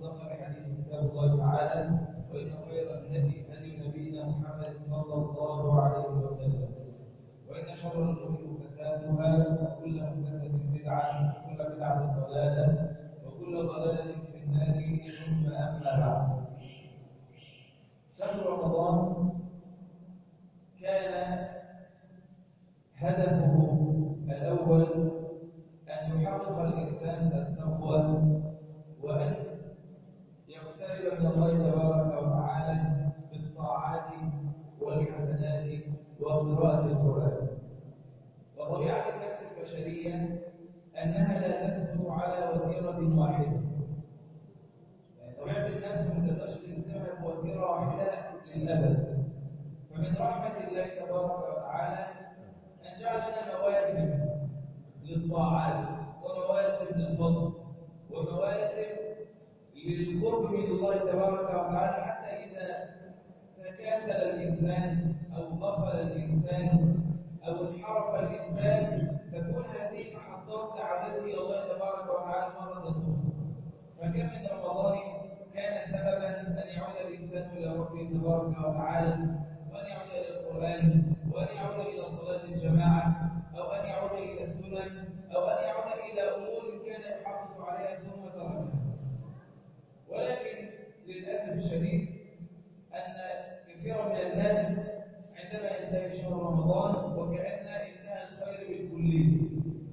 وأصدق الحديث كتاب الله تعالى وإن خير الهدي هدي نبينا محمد صلى الله عليه وسلم وإن شر الأمور محدثاتها وكل محدثة بدعة وكل بدعة ضلالة وكل ضلالة في النار ثم أما بعد شهر رمضان كان هدفه الأول أن يحقق الإنسان التقوى وأن يقترب من الله تبارك وتعالى بالطاعات والحسنات وقراءة القرآن وطبيعة النفس البشرية أنها لا تثبت على وتيرة واحدة يعني طبيعة النفس ما تقدرش تلزمها بوتيرة واحدة للأبد فمن رحمة الله تبارك وتعالى أن جعل لنا مواسم للطاعات ومواسم للفضل ومواسم للقرب من الله تبارك وتعالى حتى إذا تكاسل الإنسان أو غفل الإنسان أو انحرف الإنسان تكون هذه محطات لعادته إلى الله تبارك وتعالى مرة أخرى فكم من رمضان كان سببا أن يعود الإنسان إلى ربه تبارك وتعالى وأن يعود إلى القرآن وأن يعود إلى صلاة الجماعة أو أن يعود إلى السنن أو أن يعود إلى أمور كان يحافظ عليها ثم تركها ولكن للأسف الشديد أن كثيرا من الناس عندما ينتهي شهر رمضان وكأن انتهى الخير بالكلية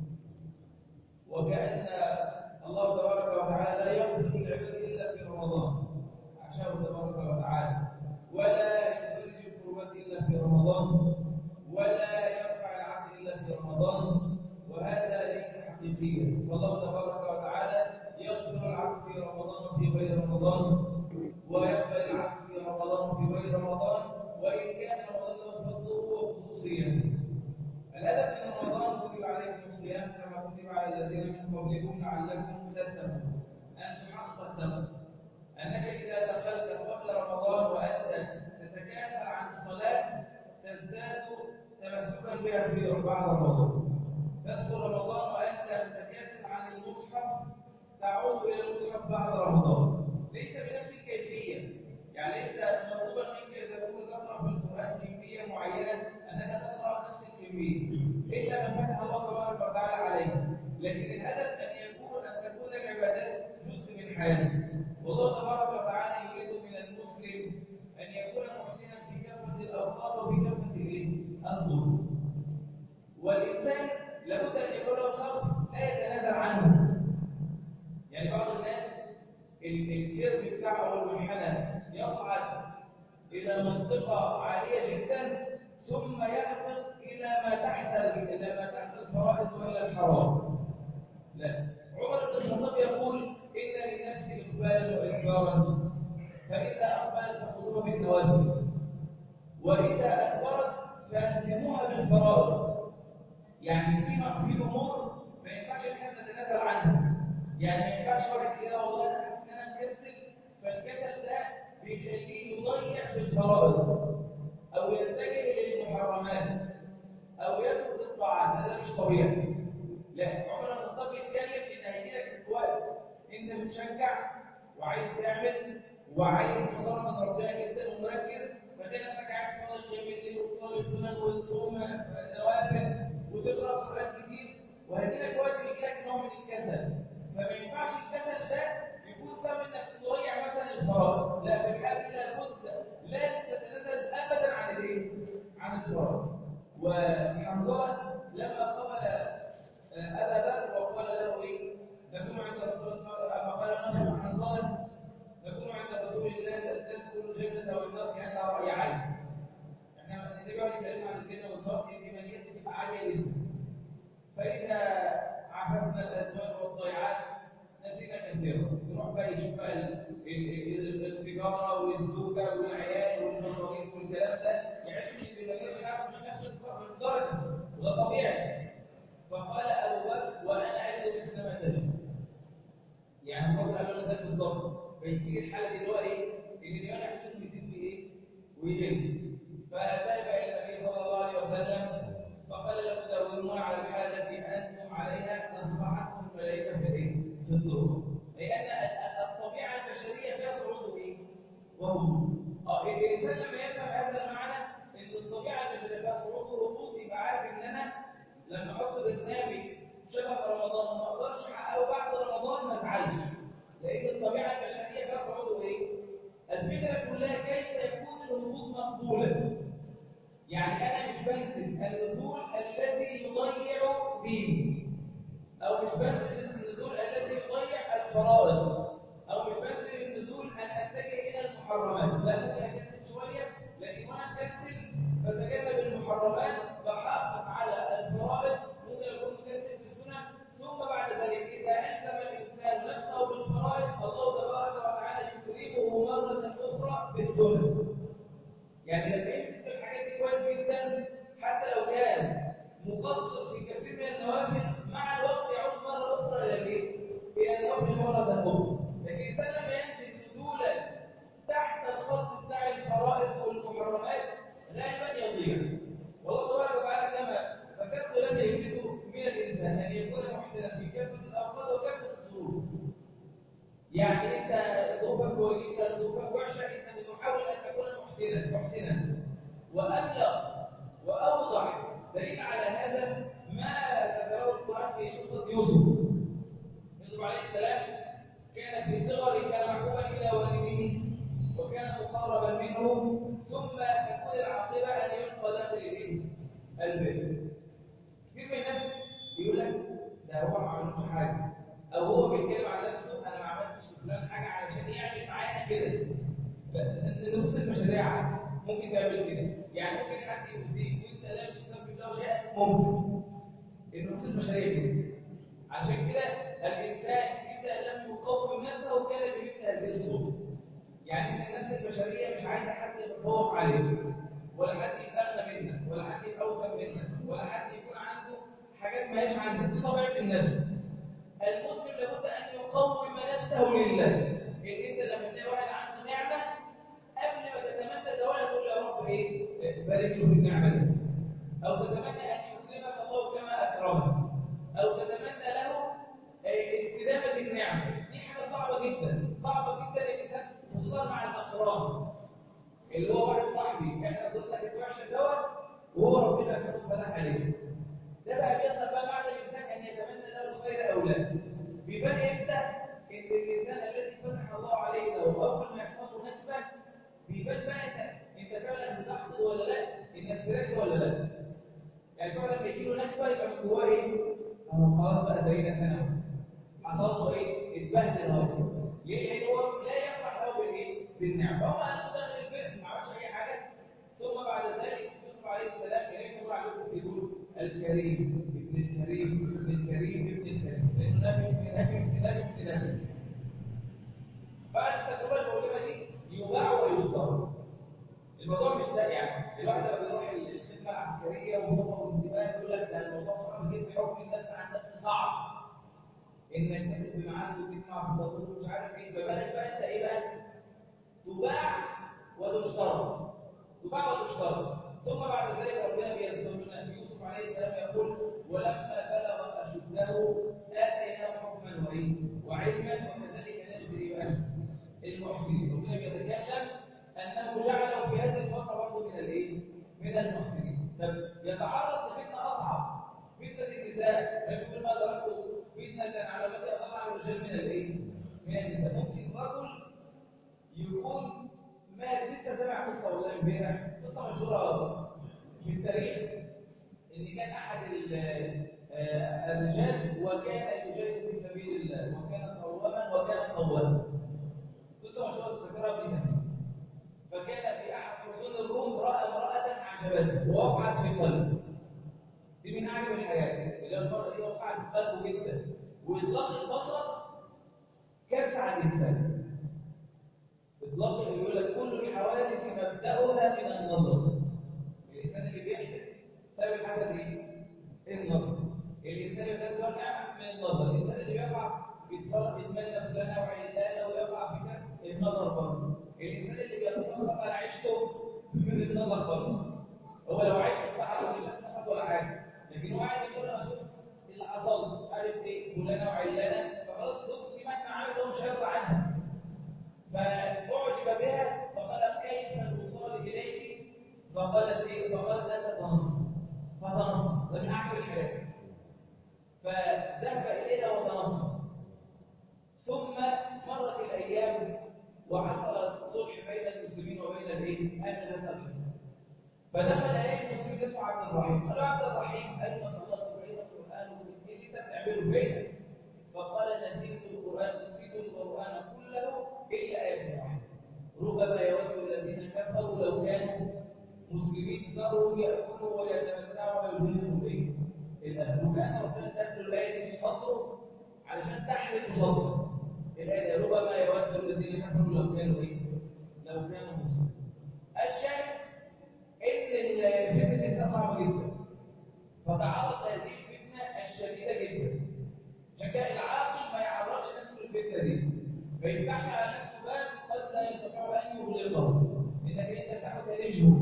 وكأن الله تبارك وتعالى لا يغفر للعباد إلا في رمضان عشان تبارك وتعالى ولا يفرج الكربات إلا في رمضان ولا يرفع العبد إلا في رمضان وهذا ليس حقيقيا والله تبارك وتعالى يغفر العبد في رمضان وفي غير رمضان ويقبل العبد في رمضان وفي غير رمضان وإن كان رمضان له فضله وخصوصيته الهدف من رمضان كتب عليكم الصيام كما كتب على الذين من قبلكم لعلكم تتقون أن تحقق التقوى أنك إذا دخلت قبل رمضان وأنت تتكاسل عن الصلاة تزداد تمسكا بها في بعد رمضان تدخل رمضان وأنت متكاسل عن المصحف تعود إلى المصحف بعد رمضان ليس بنفس الكيفية يعني ليس مطلوبا منك إذا كنت تقرأ في القرآن كمية معينة أنك تقرأ نفس الكمية إلا من فتح الله تبارك وتعالى عليه لكن الهدف أن يكون أن تكون العبادات جزء من حياتك والله تبارك وتعالى يريد من المسلم أن يكون محسنا في كافة الأوقات وفي كافة الظروف والإنسان لابد أن يكون له شخص لا يتنازل عنه يعني بعض الناس الكيرف بتاعه او المنحنى يصعد إلى منطقة عالية جدا ثم يهبط إلى ما تحت إلى ما تحت الفرائض وإلى الحرام لا عمر بن الخطاب يقول إن للنفس إقبالا وإدبارا فإذا أقبلت فخذوها بالنوافل وإذا أدبرت فألزموها بالفرائض يعني في في أمور ما ينفعش إن احنا نتنازل عنها يعني ما ينفعش واحد كده والله أنا حاسس إن أنا مكسل فالكسل ده بيخليه يضيع في الفرائض أو يتجه للمحرمات أو يترك الطاعات هذا مش طبيعي لا عمر بن الخطاب بيتكلم إن هيجي لك وقت أنت متشجع وعايز تعمل وعايز تقرب من ربنا جدا ومركز فتلاقي نفسك عايز تصلي قيام الليل وتصلي السنن وتصوم نوافل وتقرا قرآن كتير وهيجي لك وقت يجي لك نوع من الكسل فما ينفعش الكسل ده يكون سبب انك تضيع مثلا الفرائض لا في الحاله دي لابد لا تتنازل ابدا عن الايه؟ عن الفرائض وحنظله لما قبل ابا بكر وقال له ايه؟ نكون عند رسول الله فقال له حنظله نكون عند رسول الله تذكر الجنه والنار كانها راي عين احنا النبي بيقعد يتكلم عن الجنه والنار الايمانيات بتبقى عاليه جدا فاذا عففنا الازواج والضيعات نسينا كثيرا نروح بقى يشوف بقى التجاره والزوجه والعيال والمصاريف والكلام ده يعرف ان الايمانيات بتاعته مش نفس الدرجه وده طبيعي فقال ابو بكر وانا اجد مثل ما تجد يعني ابو بكر قال له زي بالظبط فيجي الحاله دي اللي هو ايه؟ ان الايمان عشان يزيد بايه؟ ويقل فذهب الى النبي صلى الله عليه وسلم فقال له تداومون على الحاله التي انتم عليها نصبحتكم الملائكه في ايه؟ في الطرق لان الطبيعه البشريه المحرمات لا ممكن اكسل شويه لكن وانا مكسل بتجنب المحرمات بحافظ على الفرائض ممكن اكون مكسل في السنن ثم بعد ذلك اذا الزم الانسان نفسه بالفرائض الله تبارك وتعالى يكرمه مره اخرى بالسنن يعني لما يمسك الحاجات دي كويس جدا حتى لو كان مقصر في كثير من النوافل مع الوقت يعود مره اخرى الى الايه؟ الى النوافل مره اخرى لكن الانسان لما ينزل نزولا تحت الخط بتاع الفرائض والمحرمات غالبا يضيع والله تبارك وتعالى كما ذكرت لك يريد من الانسان ان يكون محسنا في كافه الاوقات وكافه الظروف يعني انت ظروفك كويسه ظروفك وحشه انت بتحاول ان تكون محسنا محسنا وابلغ واوضح دليل على هذا ما ذكره القران في قصه يوسف يوسف عليه السلام كان في صغره كان محبوبا الى والده وكان مقربا منه ثم تكون العاقبه ان يلقى داخل الايه؟ البيت كثير من الناس يقول لك ده هو ما عملوش حاجه او هو بيتكلم عن نفسه انا ما عملتش فلان حاجه علشان يعمل معانا كده النفوس المشاريع ممكن تعمل كده يعني ممكن حد يؤذيك وانت لا تسبب له شيئا ممكن النفوس المشاريع كده عشان كده الانسان اذا لم يقوم نفسه كان بمثل هذه الصوره يعني ان النفس البشريه مش عايزه حد يتفوق عليك ولا حد يبقى اغنى منك ولا حد يبقى اوسع منك ولا حد يكون عنده حاجات ما هيش عندك دي طبيعه النفس المسلم لابد ان يقوم نفسه لله ان انت لما تلاقي واحد عنده نعمه قبل ما تتمنى زوالها تقول يا رب ايه بارك له في النعمه دي او تتمنى ان يكرمك الله كما اكرمك او تتمنى له استدامه النعمه دي حاجه صعبه جدا صعبه جدا الانسان خصوصا مع الاقران اللي هو واحد صاحبي احنا ضلنا نتوحش سوا وهو ربنا اكرمه فتح عليه ده بقى بيظهر بقى بعد الانسان ان يتمنى له الخير او لا بيبان امتى ان الانسان الذي فتح الله عليه ده واول ما يحصل له نكبه بيبان بقى انت انت فعلا بتحصد ولا لا انك فرحت ولا لا يعني فعلا لما يجي له نكبه يبقى من جواه ايه اهو خلاص بقى زينا انا حصل له ايه اتبهدل اهو ليه لان هو لا يفرح له بالايه بالنعمه هو قال داخل البيت ما عملش اي حاجه ثم بعد ذلك يوسف عليه السلام كان يكتب على يوسف يقول الكريم ابن الكريم ابن الكريم ابن الكريم لانه نبي ابن نبي ابن نبي ابن نبي بعد التجربه المؤلمه دي يباع ويشترى الموضوع مش سهل يعني الواحد لما بيروح الخدمه العسكريه وصفه الانتباه يقول لك ده الموضوع صعب جدا حكم النفس عن نفس صعب انك تكتب معاه وتجمع في الضبط ومش عارف ايه فبالك بقى انت ايه بقى تباع وتشترى تباع وتشترى ثم بعد ذلك ربنا بيذكر لنا يوسف عليه السلام يقول ولما بلغ اشده اتيناه حكما وايه وعلما وكذلك نجزي المحسنين ربنا بيتكلم انه جعله في هذه الفتره برضه من الايه؟ من المحسنين طب يتعرض لفتنه اصعب فتنه النساء يقول ما ضربت فتنه على مدى اضل على الرجال من الايه؟ من النساء ممكن رجل يكون ما لسه سمع قصه والله امبارح قصه مشهوره في التاريخ ان كان احد الرجال وكان يجاهد في سبيل الله وكان صواما وكان قواما قصه مشهوره تذكرها ابن كثير فكان في احد حصون الروم راى امراه اعجبته ووقعت في قلبه دي من اعجب الحاجات اللي المراه دي وقعت في قلبه جدا واطلاق البصر كارثه على الانسان اطلاق اللي يقول لك كل الحوادث مبداها من النظر الانسان اللي بيحسد سبب الحسد ايه؟ النظر الانسان اللي بيتزوج نعمه من النظر الانسان اللي بيقع بيتفرج بيتمنى فلانه وعلانه ويقع في كأس النظر برضه الانسان اللي بيتصرف على عيشته من النظر برضه هو لو عايش في الصحراء مش هتصحى ولا حاجه لكن هو قاعد يقول انا شفت اللي حصل مش عارف ايه فلانه وعلانه فخلاص الدكتور دي مهما عملت هو مش هيرضى عنها فأعجب بها فقال كيف الوصول إليك فقالت إيه فقالت لا تتنصر فتنصر ده من أعجب الحاجات فذهب إليها وتنصر ثم مرت الأيام وحصل صلح بين المسلمين وبين الإيه؟ أهل هذا الإنسان فدخل إليه المسلمين اسمه عبد الرحيم قال عبد الرحيم أين صلت وأين القرآن إيه اللي أنت بتعمله فين؟ فقال نسيت القرآن نسيت القرآن كله إلا آية واحدة ربما يود الذين كفروا لو كانوا مسلمين ذروا ياكلوا ويتمتعوا ويلهمهم ايه؟ الاهل وكان ربنا تنزل الايه دي في صدره علشان تحرق صدره الايه دي ربما يود الذين كفروا لو كانوا ايه؟ لو كانوا مسلمين الشاهد ان فتنه الانسان صعبه جدا فتعرض لهذه الفتنه الشديده جدا عشان كده العاقل ما يعرضش نفسه للفتنه دي ما يفتحش على نفسه باب قد لا يستطيع ان يغلقه انك انت تحتاجه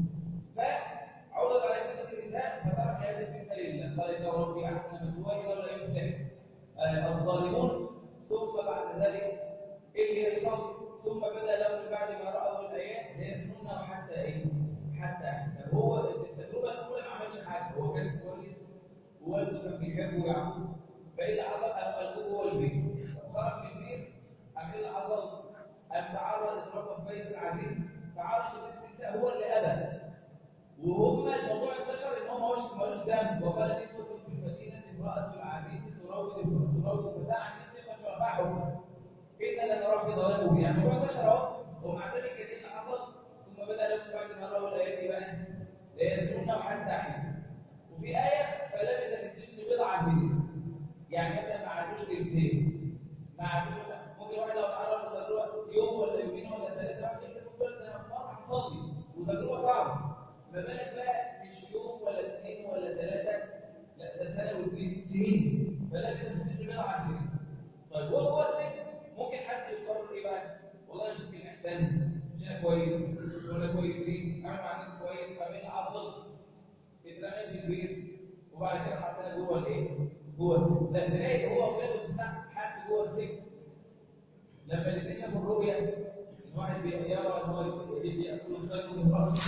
فعرض على فتنه الانسان فترك هذه الفتنه لله قال ان ربي احسن مثواي ولا يفلح الظالمون ثم بعد ذلك اللي يحصل ثم بدا لهم من بعد ما راوا الايات ليسمونه حتى ايه؟ حتى طب هو التجربه الاولى ما عملش حاجه هو كان كويس ووالده كان بيحبه يعقوب فايه اللي حصل؟ قام قلبه جوه البيت خرج من البيت قام ايه اللي حصل؟ قام تعرض اتربى في بيت العزيز تعرض للنساء هو اللي ابى وهم الموضوع انتشر ان هو مش ملوش ذنب وقال نسوة في المدينة امرأة العزيز تراود تراود فتاة عن نفسها فشربعه إن لنرى في ضلال مبين يعني الموضوع انتشر اهو ومع ذلك ايه اللي حصل ثم بدا لهم بعد ما راوا الايات دي بقى ليسجنونه حتى حين وفي آية فلبث في السجن بضع سنين يعني مثلا ما عادوش ليلتين ما عادوش مثلا ممكن واحد لو اتعرض لتجربة يوم ولا يومين ولا ثلاثة واحد يقول لك انا مرة هصلي وتجربة صعبة ما بالك بقى مش يوم ولا اثنين ولا ثلاثة لا ده سنة واثنين سنين فلبث في السجن بضع سنين طيب هو هو السجن ممكن حد يقرر ايه بقى؟ والله انا شفت الاحسان مش انا كويس ولا كويسين اعمل مع الناس كويس فمين عصر اترمى في البيت وبعد كده حطينا جوه الايه؟ جوه السجن لا تلاقي هو ولاده سمع حد جوه السجن لما الاثنين شافوا الرؤيا الواحد يرى ان هو ياكل الخير من راسه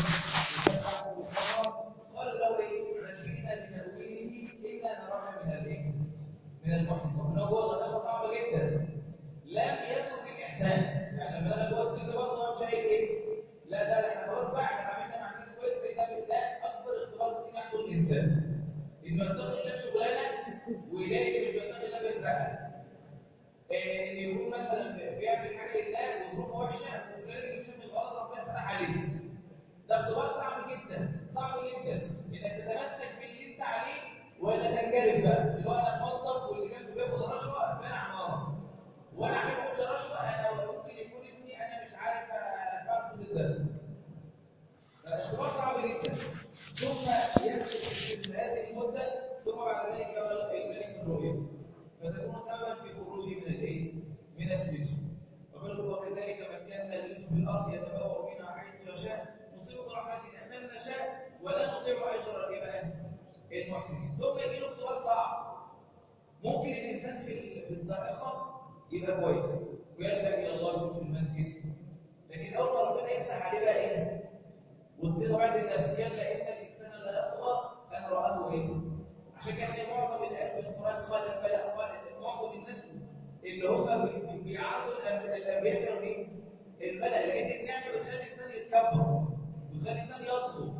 قالوا له ايه؟ نجينا بتاويله الا نراك من الايه؟ من المحسن وهنا هو غلطه صعبه جدا لم يترك الاحسان يعني لما انا جوه السجن برضه هو شايف ايه؟ لا ده احنا خلاص بقى احنا عملنا مع الناس كويس بقينا ده اكبر اختبار ممكن يحصل للانسان انه يتقي الله في شغلانه ويلاقي مش بيتقي الله بيترقى ان يكون مثلا بيعمل حاجه لله وظروفه وحشه وفلان يكتشف ان غلط ربنا فتح عليه ده اختبار صعب جدا صعب جدا انك تتمسك باللي انت عليه ولا تنجرف بقى اللي هو انا موظف واللي جنبي بياخد رشوه فانا عماره وانا عشان ما اخدش رشوه انا ممكن يكون ابني انا مش عارف ادفع فلوس الدرس اختبار صعب جدا ثم يمسك في هذه المده ثم بعد ذلك يرى الملك الرؤيا فتكون سببا في خروجه من الايه؟ من السجن وقال وكذلك مكنا ليوسف في الارض يتبوأ منها حيث يشاء نصيب برحمتنا من نشاء ولا نضيع اجر الاباء المحسنين ثم يجي له اختبار صعب ممكن الانسان في الضائقه يبقى كويس ويلجا الى الله يكون في المسجد لكن اول ما ربنا يفتح عليه بقى ايه؟ واديله بعد النفس كلا ان الانسان لا يطغى ان راه ايه؟ عشان كده معظم الايات في القران قال الملأ قال معظم الناس اللي هم بيعرضوا الانبياء كانوا ايه؟ الملأ لان النعمه بتخلي الانسان يتكبر وتخلي الانسان يطغى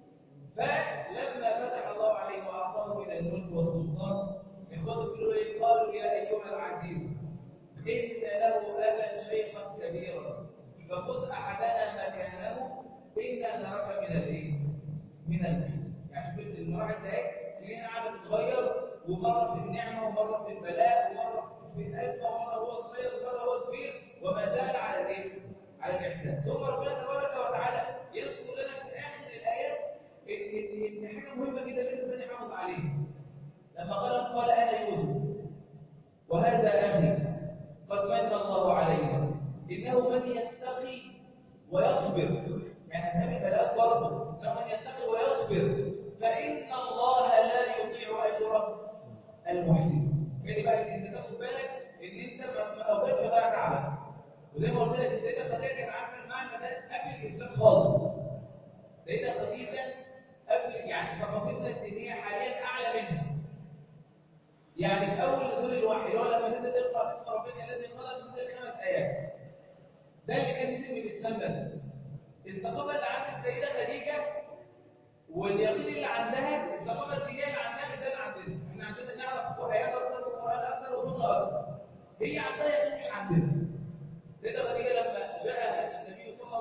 فلما فتح الله عليه واعطاه من الملك والسلطان اخوته بيقولوا ايه؟ قالوا يا ايها العزيز ان له ابا شيخا كبيرا فخذ احدنا مكانه انا نراك من الايه؟ من المحسن يعني شوف المراحل ده سنين قاعده تتغير ومره في النعمه ومره في البلاء ومره في الازمه ومره هو صغير ومره هو كبير وما زال على الايه؟ على الاحسان ثم ربنا تبارك وتعالى يذكر لنا في اخر الايات ان ان حاجه مهمه جدا الانسان يحافظ عليها لما قال قال انا يوسف وهذا اخي قد من الله علينا انه من يتقي ويصبر يعني هذه بلاء برضه انه من يتقي ويصبر فان الله لا يضيع اجر المحسن يعني بقى انت تاخد بالك ان انت ما اوقاتش ضيع تعبك وزي ما قلت لك السيده خديجه كانت عارفه المعنى ده قبل الاسلام خالص السيده خديجه قبل يعني ثقافتنا الدينيه حاليا اعلى منها يعني في اول نزول الوحي اللي هو لما نزل اقرا باسم ربك الذي خلق نزل خمس ايات ده اللي كان نزل من الاسلام بس الثقافه اللي عند السيده خديجه واليقين اللي عندها الثقافه الدينيه اللي عندها مش زي اللي عندنا احنا عندنا نعرف ايات اكثر والقران اكثر وسنه اكثر هي عندها يقين مش عندنا السيده خديجه لما جاء النبي صلى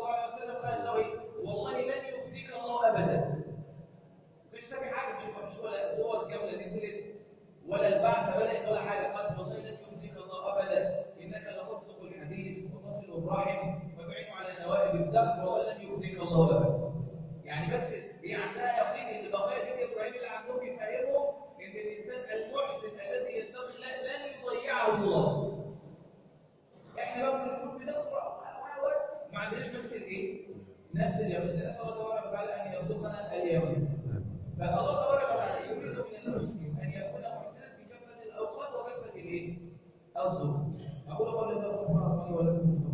يصدق ولا لم يخزيك الله ابدا يعني بس هي عندها يقين ان بقايا دين ابراهيم اللي عندهم يفهموا ان الانسان المحسن الذي يتقي الله لن يضيعه الله احنا ممكن نكون بنقرا ما عندناش نفس الايه نفس اليقين نسال الله تبارك وتعالى ان يرزقنا اليقين فالله تبارك وتعالى يريد من المسلم ان يكون محسنا في كافه الاوقات وكافه الايه الظروف اقول قولي هذا استغفر الله لي ولكم استغفر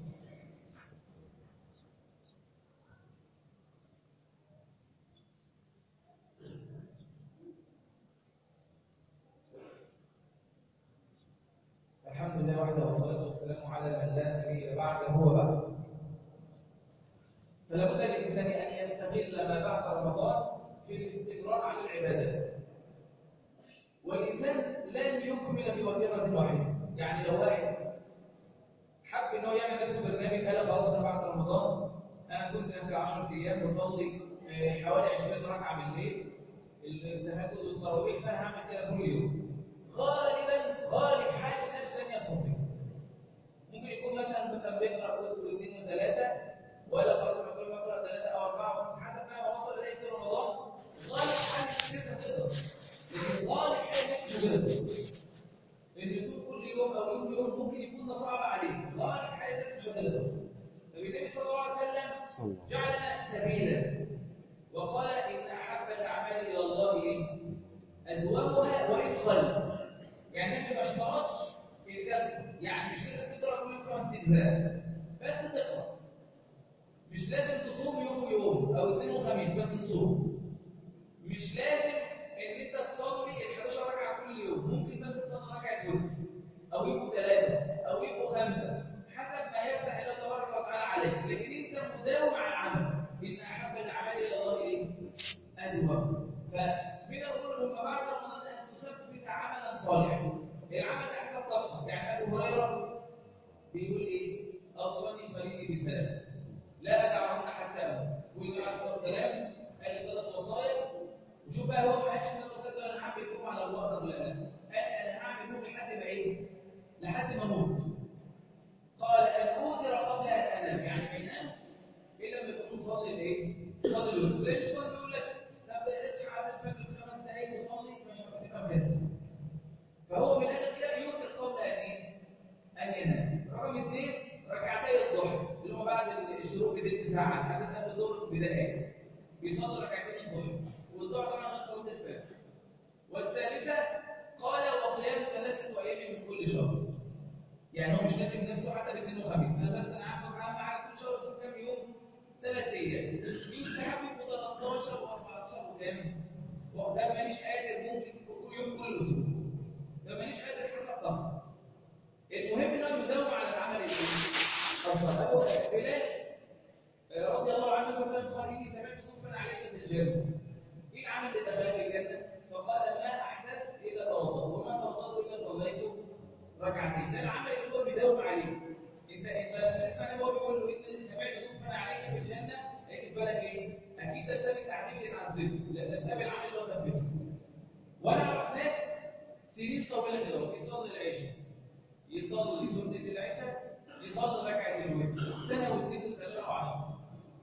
الحمد لله وحده والصلاة والسلام على من لا نبي بعده وبعد فلا بد للإنسان أن يستغل ما بعد رمضان في الاستمرار على العبادات والإنسان لن يكمل بوتيرة واحدة يعني لو واحد حب إنه يعمل نفسه برنامج قال خلاص أنا بعد رمضان أنا كنت في 10 أيام بصلي آه، حوالي 20 ركعة بالليل التهجد والتراويح فأنا هعمل كده كل يوم غالبا غالب حال الناس لن يصلي ممكن يكون مثلا كان بيقرا جزء واثنين وثلاثه ولا خلاص انا كل ما اقرا ثلاثه او اربعه او خمسه حسب ما وصل اليه في رمضان غالب حال الناس هتقدر لكن غالب حال الناس مش هتقدر ان يصوم كل يوم او يوم يوم ممكن يكون صعب عليه غالب حال الناس مش هتقدر فالنبي صلى الله عليه وسلم جعلنا سبيلا وقال ان احب الاعمال الى الله ايه؟ ادومها وان قل يعني انت ما اشترطش الكسر يعني مش لازم تقرا كل يوم خمس اجزاء بس تقرا مش لازم تصوم يوم ويوم او اثنين وخميس بس تصوم مش لازم ان انت تصلي ال 11 ركعه كل يوم ممكن بس تصلي ركعه وتر او يبقوا ثلاثه او يبقوا خمسه حسب ما يفتح الله تبارك وتعالى عليك لكن انت مداوم على العمل ان احب الاعمال الى الله ايه؟ ادوم فمن الظلم بعد رمضان ان تثبت عملا صالحا العمل ده حسب طاقتك يعني ابو هريره بيقول ايه؟ اوصاني خليلي بثلاث لا ادعهن حتى اموت والنبي عليه الصلاه والسلام قال لي ثلاث وصايا وشوف بقى هو ما قالش ثلاث وصايا دول انا هعمل فيهم على الله اقدر ولا لا قال انا هعمل فيهم لحد ما ايه؟ لحد ما اموت قال ان اوتر قبل ان انام يعني ما ينامش الا لما يكون صلي الايه؟ صلي الوتر ليه مش صلي يقول لك طب اصحى قبل الفجر بخمس دقايق وصلي مش هتبقى مكسل فهو من الاخر كده يوتر قبل ان ايه؟ ان ينام رقم اثنين ركعتي الضحى اللي هو بعد الشروق بثلث ساعه لحد قبل الظهر بدقائق بيصلي ركعتين الضحى والضحى طبعا غير صلاه الفجر والثالثه قال وصيام ثلاثه ايام من كل شهر يعني هو مش لازم نفسه حتى باثنين وخميس انا بس انا عارف اهم حاجه كل شهر بصوم كام يوم ثلاث ايام يستحب يبقوا 13 و14 وكام وده مانيش قادر ممكن كل يوم كل اسبوع ده مانيش قادر حسب ضغط المهم انه يداوم على العمل الايه؟ الصالح أبو بلال آه، رضي الله عنه صلى الله عليه وسلم قال اني سمعت كفا عليك في الجنه ايه العمل اللي دخلك الجنه؟ فقال ما احدثت الا توضأت وما توضأت الا صليت ركعتين ده العمل اللي هو بيداوم عليه انت انت تسمع هو بيقول له انت سمعت كفا عليك في الجنه لقيت في بالك ايه؟ اكيد ده بسبب التعذيب اللي اتعذبت لا ده بسبب العمل اللي هو ثبته وانا اعرف ناس سنين طويله كده بيصلي العشاء يصلي سنه العشاء يصلي ركعه الوتر سنه واثنين وثلاثه وعشره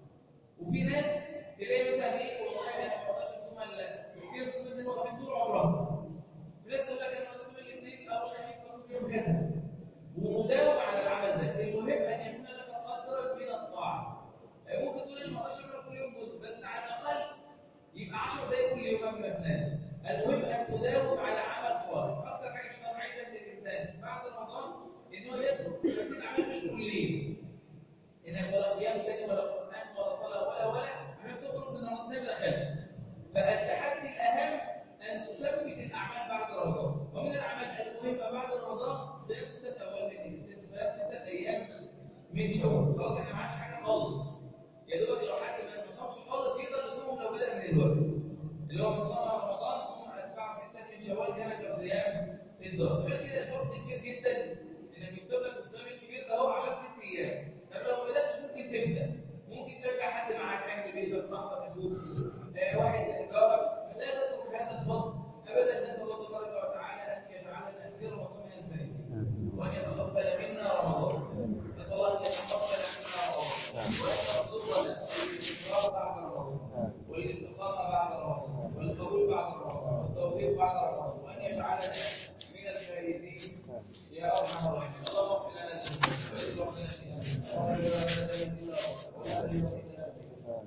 وفي ناس تلاقي مثلا ايه والله انا ما اقدرش اصوم الا كتير بتصوم اثنين وخميس طول عمرها في ناس يقول لك انا بصوم الاثنين او الخميس بصوم يوم كذا ومداوم على العمل ده المهم ان يكون لك قدر من الطاعه ممكن تقول انا ما اقدرش اقرا كل يوم جزء بس على الاقل يبقى 10 دقايق كل يوم قبل ما تنام المهم ان تداوم على عمل صالح اكثر حاجه شرعيه من الانسان بعد رمضان انه يترك كثير الاعمال الكليه انك ولا قيام تاني ولا قران ولا صلاه ولا ولا عشان تخرج من رمضان دخلت فالتحدي الاهم ان تثبت الاعمال بعد رمضان ومن الاعمال المهمه بعد رمضان صيام سته اوائل صيام سته ايام من شوال خلاص احنا ما عادش حاجه خالص يا دوبك لو حد ما صامش خالص يقدر يصوم لو بدا من الوقت اللي هو من صام رمضان صوم اتباع سته من شوال كان كصيام الظهر غير كده الفرق كبير جدا انك يكتب لك الصيام الكبير ده هو 10 ست ايام طب لو ما بداتش ممكن تبدا ممكن تشجع حد معاك اهل بيتك صاحبك اخوك آه واحد جارك لا تترك هذا الفضل ابدا نسال الله تبارك وتعالى ان يجعلنا في رمضان من الفائزين وان يتقبل منا رمضان نسال الله ان يتقبل منا رمضان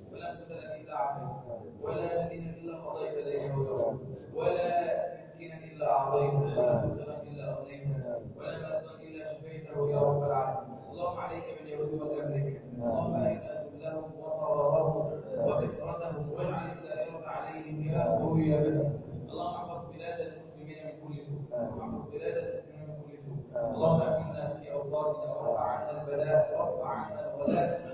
ولا مسألة إلا عافيت ولا دينا إلا قضيت إليه وجهه ولا مسكينا إلا أعطيته ولا مبتغى إلا أغنيته ولا مرضا إلا شفيته يا رب العالمين اللهم عليك باليهود والأمريكا اللهم أرنا ذلهم وصرارهم وكسرتهم واجعل الدائرة عليهم يا قوي يا بدر اللهم احفظ بلاد المسلمين من كل سوء واحفظ بلاد المسلمين من كل سوء اللهم امنا في اوطاننا وارفع عنا البلاء وارفع عنا الغلاء